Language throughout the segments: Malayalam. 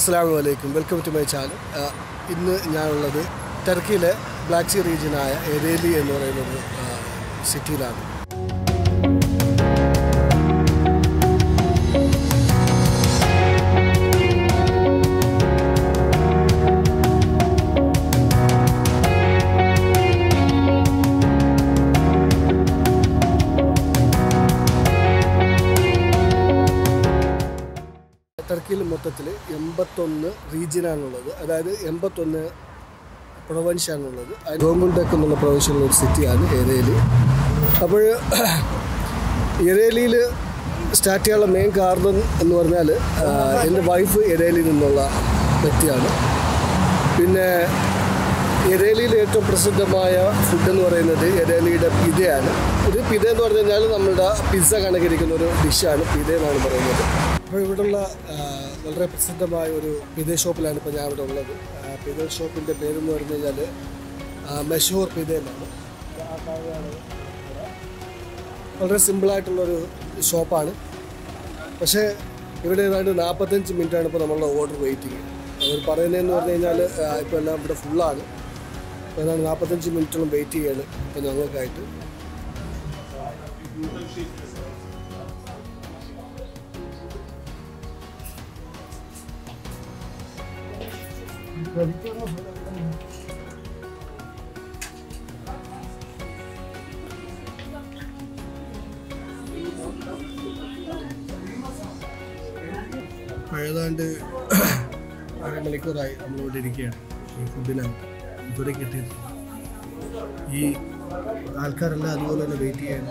അസ്സാം വലൈക്കും വെൽക്കം ടു മൈ ചാനൽ ഇന്ന് ഞാനുള്ളത് ടർക്കിയിലെ ബ്ലാക്ക് സീ റീജിയനായ എരേലി എന്ന് പറയുന്ന ഒരു സിറ്റിയിലാണ് ടർക്കിയിൽ മൊത്തത്തിൽ എൺപത്തൊന്ന് റീജിയനാണുള്ളത് അതായത് എൺപത്തൊന്ന് പ്രൊവൻഷാണുള്ളത് ഗോകുൽഡക്ക് എന്നുള്ള പ്രൊവിൻഷ്യലുള്ള ഒരു സിറ്റിയാണ് എരേലി അപ്പോൾ എരേലിയിൽ സ്റ്റാർട്ട് ചെയ്യാനുള്ള മെയിൻ കാരണം എന്ന് പറഞ്ഞാൽ ആ, എൻ്റെ വൈഫ് എരേലിയിൽ നിന്നുള്ള വ്യക്തിയാണ് പിന്നെ എരേലിയിൽ ഏറ്റവും പ്രസിദ്ധമായ ഫുഡ് എന്ന് പറയുന്നത് എരേലിയുടെ പിതയാണ് ഇത് പിത എന്ന് പറഞ്ഞു കഴിഞ്ഞാൽ നമ്മുടെ പിസ്സ കണക്കിരിക്കുന്ന ഒരു ഡിഷാണ് പിത എന്നാണ് പറയുന്നത് അപ്പോൾ ഇവിടെയുള്ള ആ, വളരെ പ്രസിദ്ധമായ ഒരു പിത ഷോപ്പിലാണ് ഇപ്പോൾ ഞാൻ ഇവിടെ ഉള്ളത് ആ, പിത ഷോപ്പിൻ്റെ പേരെന്ന് പറഞ്ഞു കഴിഞ്ഞാൽ മെഷൂർ പിത എന്നാണ് ആ കാണുന്നതാണ് വളരെ സിമ്പിളായിട്ടുള്ളൊരു ഷോപ്പാണ് പക്ഷേ ഇവിടെ ഏതാണ്ട് നാൽപ്പത്തഞ്ച് മിനിറ്റാണ് ഇപ്പോൾ നമ്മളുടെ ഓർഡർ വെയിറ്റിംഗ് അവർ പറയുന്നതെന്ന് പറഞ്ഞു കഴിഞ്ഞാൽ ഇപ്പോൾ എല്ലാം ഇവിടെ ഫുള്ളാണ് അപ്പോൾ ഏതാണ്ട് നാൽപ്പത്തഞ്ച് മിനിറ്റോളം വെയിറ്റ് ചെയ്യാണ് ഇപ്പോൾ ഞങ്ങൾക്കായിട്ട് ഇപ്പോൾ ഏതാണ്ട് അരമണിക്കൂറായി നമ്മളിവിടെ ഇരിക്കുകയാണ് ഈ ഫുഡിനാണ് ഇതുവരെ കിട്ടിയത് ഈ ആൾക്കാരെല്ലാം അതുപോലെ തന്നെ വെയിറ്റ് ചെയ്യാണ്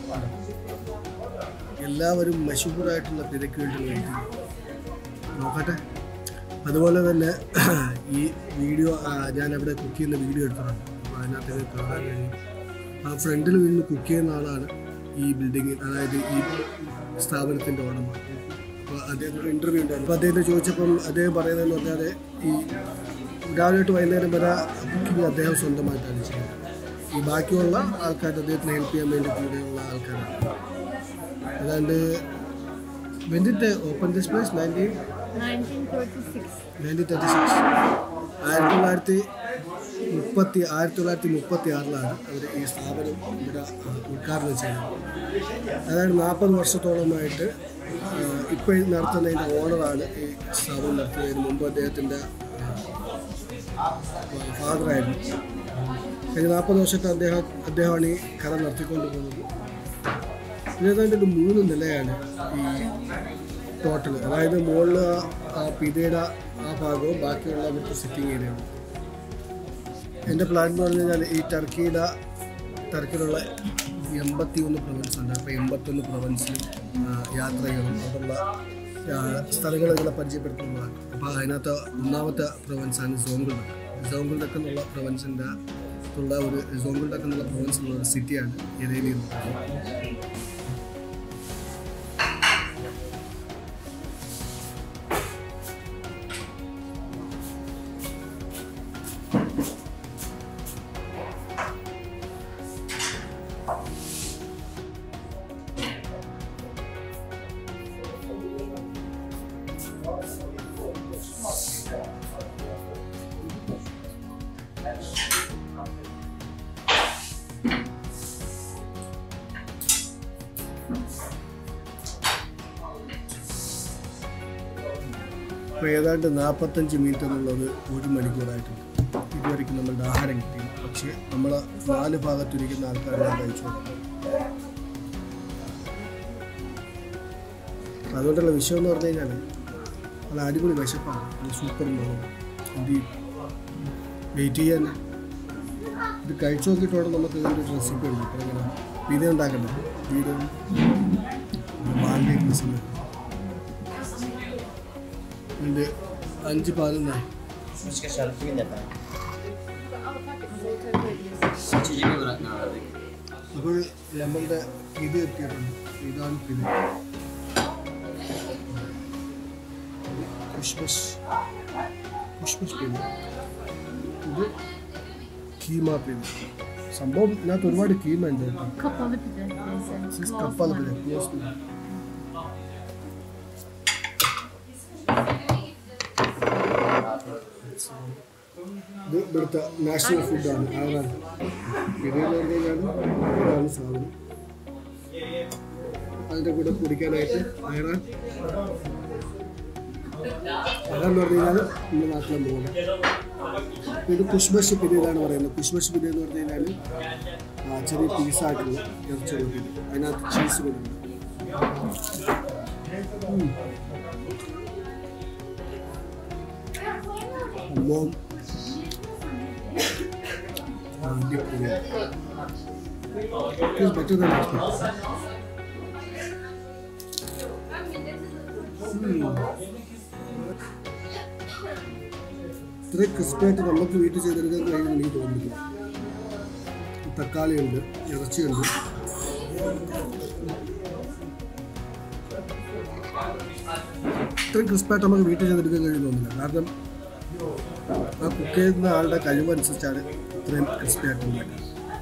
എല്ലാവരും മഷൂറായിട്ടുള്ള തിരക്ക് വേണ്ടി വെയിറ്റ് ചെയ്യും നോക്കട്ടെ അതുപോലെ തന്നെ ഈ വീഡിയോ ആ, ഞാൻ അവിടെ കുക്ക് ചെയ്യുന്ന വീഡിയോ എടുത്തിട്ടുണ്ട് അപ്പോൾ അതിനകത്ത് കാണാൻ കഴിയും ആ ഫ്രണ്ടിൽ നിന്ന് കുക്ക് ചെയ്യുന്ന ആളാണ് ഈ ബിൽഡിങ്ങിൽ അതായത് ഈ സ്ഥാപനത്തിൻ്റെ ഉടമ അപ്പോൾ അദ്ദേഹത്തിൻ്റെ ഇൻ്റർവ്യൂ ഉണ്ടായിരുന്നു അപ്പോൾ അദ്ദേഹത്തെ ചോദിച്ചപ്പം അദ്ദേഹം പറയുന്നതെന്ന് പറഞ്ഞാൽ ഈ രാവിലെ തൊട്ട് വൈകുന്നേരം വരെ കുക്കിംഗ് അദ്ദേഹം സ്വന്തമായിട്ടാണ് ചെയ്യുന്നത് ഈ ബാക്കിയുള്ള ആൾക്കാർ അദ്ദേഹത്തിന് ഹെൽപ്പ് ചെയ്യാൻ വേണ്ടി കൂടെയുള്ള ആൾക്കാരാണ് ഏതാണ്ട് വെന്തിട്ട് open this place nineteen 1936. Nineteen thirty six ആയിരത്തി തൊള്ളായിരത്തി മുപ്പത്തി ആയിരത്തി തൊള്ളായിരത്തി മുപ്പത്തി ആറിലാണ് അവർ ഈ സ്ഥാപനം ഇവിടെ ആ, ഉദ്ഘാടനം ചെയ്യുന്നത് അതായത് നാൽപ്പത് വർഷത്തോളമായിട്ട് ഇപ്പോൾ നടത്തുന്നതിൻ്റെ ഓണറാണ് ഈ സ്ഥാപനം നടത്തുന്നതിന് മുമ്പ് അദ്ദേഹത്തിൻ്റെ ഫാദറായിരുന്നു കഴിഞ്ഞ നാൽപ്പത് വർഷത്തെ അദ്ദേഹം അദ്ദേഹമാണ് ഈ കട നടത്തിക്കൊണ്ട് പോകുന്നത് ഇത് ഏതാണ്ട് ഒരു മൂന്ന് നിലയാണ് ഈ ടോട്ടൽ അതായത് മുകളിൽ ആ പിതയുടെ ആ ഭാഗവും ബാക്കിയുള്ള അവിടുത്തെ സിറ്റിംഗ് ഏരിയയാണ് എൻ്റെ പ്ലാൻ എന്ന് പറഞ്ഞു കഴിഞ്ഞാൽ ഈ ടർക്കിയുടെ ടർക്കിയിലുള്ള എൺപത്തി ഒന്ന് പ്രൊവിൻസ് ഉണ്ട് അപ്പോൾ എൺപത്തൊന്ന് പ്രൊവിൻസിൽ യാത്ര ചെയ്യണം അവിടെയുള്ള ആ, സ്ഥലങ്ങൾ ഇങ്ങനെ പരിചയപ്പെടുത്തുന്നതാണ് അപ്പോൾ അതിനകത്ത് ഒന്നാമത്തെ പ്രൊവിൻസാണ് സോങ്കുൾഡക്ക് സോങ്കുൾഡക്ക് എന്നുള്ള പ്രൊവിൻസിൻ്റെ ഉള്ള ഒരു സോങ്കുൾഡക്ക് എന്നുള്ള പ്രൊവിൻസിലുള്ള ഒരു സിറ്റിയാണ് എരേലി എന്ന് പറയുന്നത് ഇപ്പോൾ ഏതാണ്ട് നാൽപ്പത്തഞ്ച് മിനിറ്റ് എന്നുള്ളത് ഒരു മണിക്കൂറായിട്ടുണ്ട് ഇതുവരെയ്ക്കും നമ്മളുടെ ആഹാരം കിട്ടി പക്ഷേ നമ്മൾ നാല് ഭാഗത്തിരിക്കുന്ന ആൾക്കാരെല്ലാം കഴിച്ചു അതുകൊണ്ടുള്ള വിഷയം എന്ന് പറഞ്ഞു കഴിഞ്ഞാൽ നല്ല അടിപൊളി വിശപ്പാണ് നല്ല സൂപ്പർ ഉണ്ടാവും എന്ത് ചെയ്യും വെയിറ്റ് ചെയ്യാൻ ഇത് കഴിച്ചു നോക്കിയിട്ട് വേണം നമുക്ക് ഇതിൻ്റെ ഒരു റെസിപ്പി ഉണ്ട് അപ്പോൾ ഇങ്ങനെ വീഡിയോ ഉണ്ടാക്കണ്ടേ വീഡിയോ ബാലിലേക്ക് സമയം ഇതിൻ്റെ അഞ്ച് പാലുണ്ടായി Başka şarkı mı yapalım? İçecek olarak ne aldık? അപ്പോൾ നമ്മളുടെ ഇത് എത്തിയിട്ടുണ്ട് ഇതാണ് പിത് കുഷ്മഷ് കുഷ്മഷ് പിത് ഇത് കീമ പിത് സംഭവം ഇതിനകത്ത് ഒരുപാട് കീമ ഉണ്ട് കേട്ടോ Kapalı pide. neyse. Siz Closed kapalı one. bile. closed bile. ഇത് ഇവിടുത്തെ നാഷണൽ ഫുഡാണ് ആറാണ് ബിരിയാണി എന്ന് പറഞ്ഞാൽ ഇതാണ് സാധനം അതിൻ്റെ കൂടെ കുടിക്കാനായിട്ട് അയറാൻ അതെന്ന് പറഞ്ഞു കഴിഞ്ഞാൽ നമ്മുടെ നാട്ടിലെ മോള് ഇത് കുഷ്ബഷ് പിരിയതാണ് പറയുന്നത് കുഷ്ബഷ് പിരിയ എന്ന് പറഞ്ഞു കഴിഞ്ഞാൽ ആ, ചെറിയ പീസായിട്ടുള്ള ഇറച്ചി റൊട്ടി അതിനകത്ത് ചീസ് കൊടുക്കുന്നു സംഭവം അടിപൊളിയാണ് It is better than expected. ഇത്രയും ക്രിസ്പായിട്ട് നമുക്ക് വീട്ടിൽ ചെയ്തെടുക്കാൻ കഴിയുമെന്ന് എനിക്ക് തോന്നുന്നില്ല തക്കാളിയുണ്ട് ഇറച്ചിയുണ്ട് ഇത്രയും ക്രിസ്പായിട്ട് നമുക്ക് വീട്ടിൽ ചെയ്തെടുക്കാൻ കഴിയുന്നില്ല കാരണം ആ കുക്ക് ചെയ്യുന്ന ആളുടെ കഴിവനുസരിച്ചാണ് ഇത്രയും ക്രിസ്പി ആയിട്ട് ഉണ്ടാക്കുന്നത്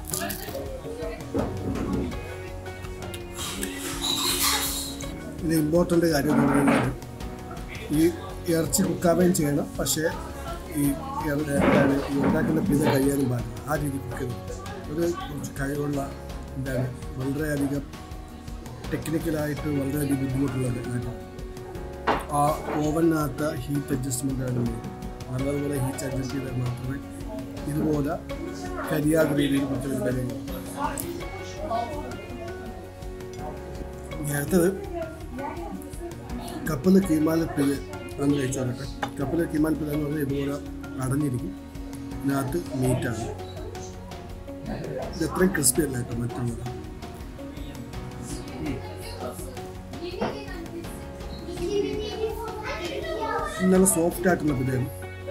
ഇത് ഇമ്പോർട്ടൻ്റ് കാര്യം എന്ന് പറയുന്നത് ഈ ഇറച്ചി കുക്കാവുകയും ചെയ്യണം പക്ഷേ ഈ ഇറ- എന്താണ് ഈ ഉണ്ടാക്കുന്ന പിത കഴിയാനും പാടില്ല ആ രീതി കുക്ക് ചെയ്യണം ഒരു കുറച്ച് കഴിവുള്ള എന്താണ് വളരെയധികം ടെക്നിക്കലായിട്ട് വളരെയധികം ബുദ്ധിമുട്ടുള്ള ഒരു കാര്യം ആ ഓവനകത്ത് ഹീറ്റ് അഡ്ജസ്റ്റ്മെൻ്റ് ആണ് വേണ്ടത് നല്ലതുപോലെ ഹീറ്റ് അഡ്ജസ്റ്റ് ചെയ്താൽ മാത്രമേ ഇതുപോലെ കരിയാത്ത രീതിയിൽ കുത്തിയെടുക്കാൻ കഴിയൂ ഇനി അടുത്തത് കപ്പൽ കീമാലപ്പില് ആണ് കഴിച്ചു നോക്കട്ടെ കപ്പൽ കീമാലപ്പില് എന്ന് പറഞ്ഞാൽ ഇതുപോലെ അടഞ്ഞിരിക്കും ഇതിനകത്ത് മീറ്റാണ് ഇത് എത്രയും ക്രിസ്പി അല്ല കേട്ടോ മറ്റുള്ളത് ഇത് നല്ല സോഫ്റ്റ് ആയിട്ടുള്ള ബിരിയാണി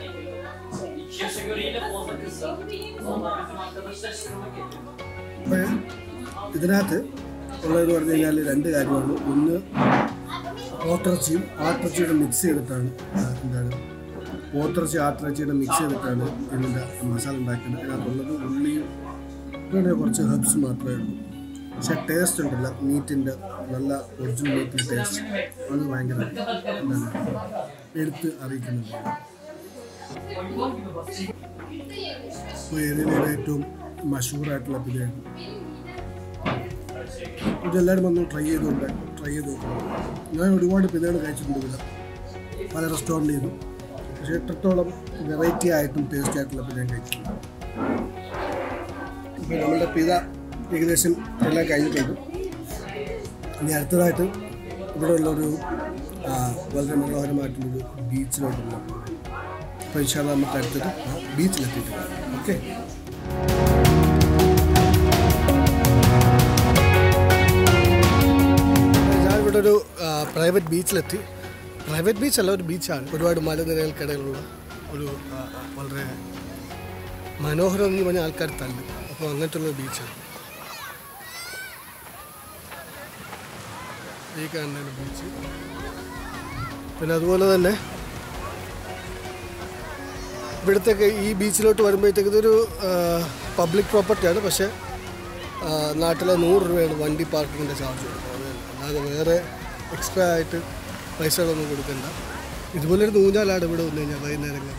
അപ്പോൾ ഇതിനകത്ത് ഉള്ളതെന്ന് പറഞ്ഞു കഴിഞ്ഞാൽ രണ്ട് കാര്യമാണ് ഒന്ന് ഓട്ടിറച്ചിയും ആട്ടിറച്ചിയുടെ മിക്സ് ചെയ്തിട്ടാണ് ആ, എന്താണ് ഓട്ടിറച്ചി ആട്ടിറച്ചിയുടെ മിക്സ് ചെയ്തിട്ടാണ് ഇതിൻ്റെ മസാല ഉണ്ടാക്കുന്നത് അതിനകത്തുള്ളത് ഉള്ളിയും പിന്നെ കുറച്ച് ഹെർബ്സ് മാത്രമേ ഉള്ളൂ പക്ഷെ ടേസ്റ്റ് ഉണ്ടല്ല മീറ്റിൻ്റെ നല്ല ഒറിജിനൽ മീറ്റിൻ്റെ ടേസ്റ്റ് അത് ഭയങ്കര എന്താണ് എടുത്ത് അറിയിക്കുന്നുണ്ട് ഇപ്പോൾ ഏരിയയിലെ ഏറ്റവും മഷൂറായിട്ടുള്ള ബിരിയാണി ഇതെല്ലാവരും വന്ന് ട്രൈ ചെയ്തുകൊണ്ട് ട്രൈ ചെയ്ത് നോക്കണം ഞാൻ ഒരുപാട് പിതകൾ കഴിച്ചിട്ടുണ്ട് ഇവിടെ പല റെസ്റ്റോറൻറ്റ് ചെയ്തു പക്ഷേ എത്രത്തോളം വെറൈറ്റി ആയിട്ടും ടേസ്റ്റി ആയിട്ടുള്ള പിതയും കഴിച്ചിട്ടുണ്ട് ഇപ്പോൾ നമ്മളുടെ പിത ഏകദേശം എല്ലാം കഴിഞ്ഞിട്ടുണ്ട് ഇനി അടുത്തതായിട്ട് ഇവിടെ ഉള്ളൊരു ആ, വളരെ മനോഹരമായിട്ടുള്ളൊരു ബീച്ചിലോട്ടുള്ള അപ്പോൾ ഇൻഷാല്ല നമുക്ക് അടുത്തത് ആ ബീച്ചിലെത്തിയിട്ടുണ്ട് ഓക്കെ ഞാനിവിടെ ഒരു പ്രൈവറ്റ് ബീച്ചിലെത്തി പ്രൈവറ്റ് ബീച്ച് അല്ല ഒരു ബീച്ചാണ് ഒരുപാട് മലനിരകൾക്കിടയിലുള്ള ഒരു ആ, ആ, വളരെ മനോഹരം എന്ന് പറഞ്ഞ ആൾക്കാർ തല്ലും അപ്പോൾ അങ്ങനത്തെ ഉള്ള ബീച്ചാണ് ഈ കാണുന്നതാണ് ബീച്ച് പിന്നെ അതുപോലെ തന്നെ ഇവിടുത്തെ ഈ ബീച്ചിലോട്ട് വരുമ്പോഴത്തേക്ക് ഇതൊരു പബ്ലിക് പ്രോപ്പർട്ടിയാണ് പക്ഷേ ആ, നാട്ടിലെ നൂറ് രൂപയാണ് വണ്ടി പാർക്കിങ്ങിൻ്റെ ചാർജ് അല്ലാതെ വേറെ എക്സ്ട്രാ ആയിട്ട് പൈസകളൊന്നും കൊടുക്കണ്ട ഇതുപോലെ ഒരു നൂഞ്ഞാലാണ് ഇവിടെ വന്നു കഴിഞ്ഞാൽ വൈകുന്നേരങ്ങളിൽ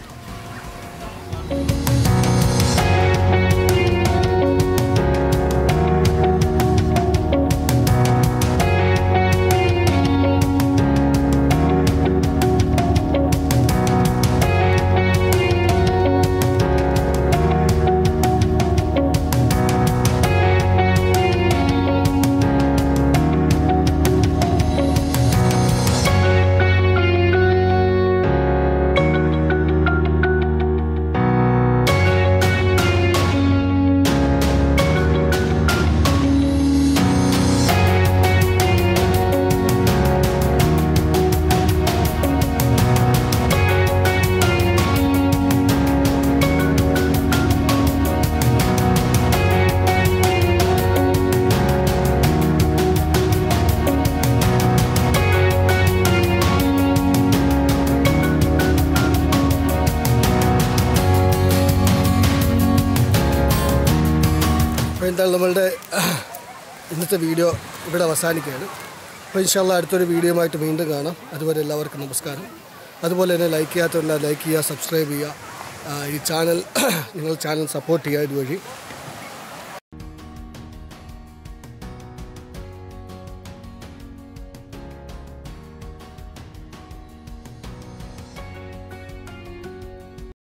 അപ്പോൾ എന്തായാലും നമ്മളുടെ ഇന്നത്തെ വീഡിയോ ഇവിടെ അവസാനിക്കുകയാണ് അപ്പോൾ ഇൻഷാല്ല അടുത്തൊരു വീഡിയോയുമായിട്ട് വീണ്ടും കാണാം അതുവരെ എല്ലാവർക്കും നമസ്കാരം അതുപോലെ തന്നെ ലൈക്ക് ചെയ്യാത്തവരെല്ലാം ലൈക്ക് ചെയ്യുക സബ്സ്ക്രൈബ് ചെയ്യുക ആ, ഈ ചാനൽ നിങ്ങൾ ചാനൽ സപ്പോർട്ട് ചെയ്യുക ഇതുവഴി